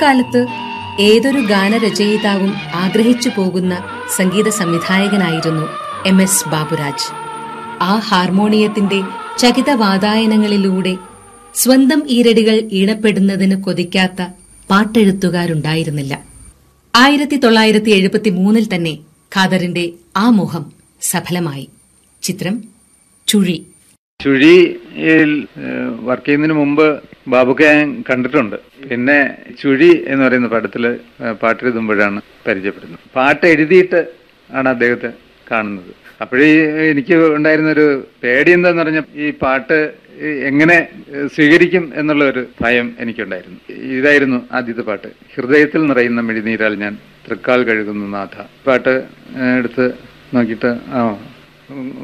അക്കാലത്ത് ഏതൊരു ഗാനരചയിതാവും ആഗ്രഹിച്ചു പോകുന്ന സംഗീത സംവിധായകനായിരുന്നു എം എസ് ബാബുരാജ് ആ ഹാർമോണിയത്തിന്റെ ചകിതവാതായനങ്ങളിലൂടെ സ്വന്തം ഈരടികൾ ഈണപ്പെടുന്നതിന് കൊതിക്കാത്ത പാട്ടെഴുത്തുകാരുണ്ടായിരുന്നില്ല ആയിരത്തി തൊള്ളായിരത്തി എഴുപത്തി മൂന്നിൽ തന്നെ ഖാദറിന്റെ ആ മോഹം സഫലമായി ചിത്രം ചുഴി ചുഴിയിൽ വർക്ക് ചെയ്യുന്നതിന് മുമ്പ് ബാബുക്കെ ഞാൻ കണ്ടിട്ടുണ്ട് പിന്നെ ചുഴി എന്ന് പറയുന്ന പടത്തിൽ പാട്ടെഴുതുമ്പോഴാണ് പരിചയപ്പെടുന്നത് പാട്ട് എഴുതിയിട്ട് ആണ് അദ്ദേഹത്തെ കാണുന്നത് അപ്പോഴേ എനിക്ക് ഉണ്ടായിരുന്ന ഒരു പേടി എന്താന്ന് പറഞ്ഞാൽ ഈ പാട്ട് എങ്ങനെ സ്വീകരിക്കും എന്നുള്ള ഒരു ഭയം എനിക്കുണ്ടായിരുന്നു ഇതായിരുന്നു ആദ്യത്തെ പാട്ട് ഹൃദയത്തിൽ നിറയുന്ന മിഴിനീരാൽ ഞാൻ തൃക്കാൽ കഴുകുന്നു നാഥ പാട്ട് എടുത്ത് നോക്കിയിട്ട് ആ